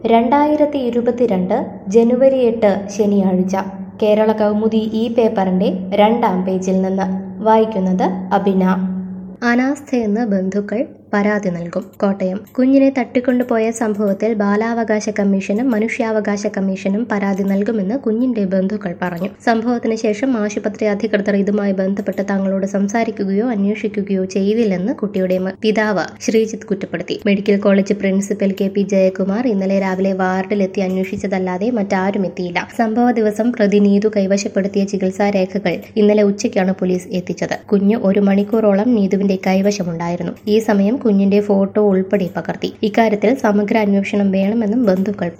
രണ്ടായിരത്തി ഇരുപത്തിരണ്ട് ജനുവരി എട്ട് ശനിയാഴ്ച കേരള കൗമുദി ഈ പേപ്പറിന്റെ രണ്ടാം പേജിൽ നിന്ന് വായിക്കുന്നത് അബിന അനാസ്ഥയെന്ന് ബന്ധുക്കൾ പരാതി നൽകും കോട്ടയം കുഞ്ഞിനെ തട്ടിക്കൊണ്ടുപോയ സംഭവത്തിൽ ബാലാവകാശ കമ്മീഷനും മനുഷ്യാവകാശ കമ്മീഷനും പരാതി നൽകുമെന്ന് കുഞ്ഞിന്റെ ബന്ധുക്കൾ പറഞ്ഞു സംഭവത്തിന് ശേഷം ആശുപത്രി അധികൃതർ ഇതുമായി ബന്ധപ്പെട്ട് തങ്ങളോട് സംസാരിക്കുകയോ അന്വേഷിക്കുകയോ ചെയ്തില്ലെന്ന് കുട്ടിയുടെ മ- പിതാവ് ശ്രീജിത്ത് കുറ്റപ്പെടുത്തി medical college principal K P Jayakumar ഇന്നലെ രാവിലെ വാർഡിലെത്തി അന്വേഷിച്ചതല്ലാതെ മറ്റാരും എത്തിയില്ല സംഭവ ദിവസം പ്രതി നീതു കൈവശപ്പെടുത്തിയ ചികിത്സാ രേഖകൾ ഇന്നലെ ഉച്ചയ്ക്കാണ് പോലീസ് എത്തിച്ചത് കുഞ്ഞ് ഒരു മണിക്കൂറോളം നീതുവിന്റെ കൈവശമുണ്ടായിരുന്നു ഈ സമയം കുഞ്ഞിന്റെ ഫോട്ടോ ഉൾപ്പെടെ പകർത്തി ഇക്കാര്യത്തിൽ സമഗ്ര അന്വേഷണം വേണമെന്നും ബന്ധുക്കൾ